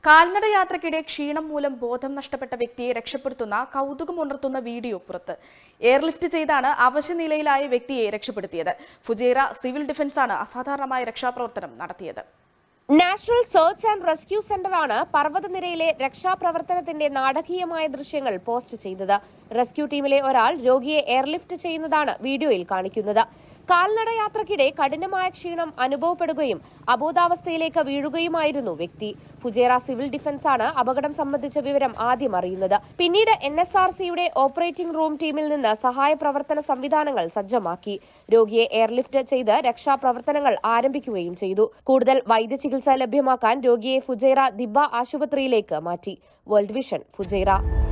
കാൽനട യാത്രക്കിടെ ക്ഷീണം മൂലം ബോധം നഷ്ടപ്പെട്ട വ്യക്തിയെ രക്ഷപ്പെടുത്തുന്ന കൗതുകമുണർത്തുന്ന വീഡിയോ പുറത്ത് എയർലിഫ്റ്റ് ചെയ്താണ് അവശനിലയിലായ വ്യക്തിയെ രക്ഷപ്പെടുത്തിയത് ഫുജേറ സിവിൽ ഡിഫൻസാണ് അസാധാരണമായ രക്ഷാപ്രവർത്തനം നടത്തിയത് നാഷണൽ സെർച്ച് ആൻഡ് റെസ്ക്യൂ സെന്ററാണ് പർവ്വതനിരയിലെ രക്ഷാപ്രവർത്തനത്തിന്റെ നാടകീയമായ ദൃശ്യങ്ങൾ പോസ്റ്റ് ചെയ്തത് റെസ്ക്യൂ ടീമിലെ ഒരാൾ രോഗിയെ എയർലിഫ്റ്റ് ചെയ്യുന്നതാണ് വീഡിയോയിൽ കാണിക്കുന്നത് കാൽനട യാത്രക്കിടെ കഠിനമായ ക്ഷീണം അനുഭവപ്പെടുകയും അബോധാവസ്ഥയിലേക്ക് വീഴുകയുമായിരുന്നു വ്യക്തി ഫുജേറ സിവിൽ ഡിഫൻസാണ് അപകടം സംബന്ധിച്ച വിവരം ആദ്യം അറിയുന്നത് പിന്നീട് എൻ എസ് ആർ സിയുടെ ഓപ്പറേറ്റിംഗ് റൂം ടീമിൽ നിന്ന് സഹായ പ്രവർത്തന സംവിധാനങ്ങൾ സജ്ജമാക്കി രോഗിയെ എയർലിഫ്റ്റ് ചെയ്ത് രക്ഷാപ്രവർത്തനങ്ങൾ ആരംഭിക്കുകയും ചെയ്തു കൂടുതൽ വൈദ്യചികിത്സ ലഭ്യമാക്കാൻ രോഗിയെ ഫുജൈറ ദിബ ആശുപത്രിയിലേക്ക് മാറ്റി വേൾഡ് വിഷൻ ഫുജൈറ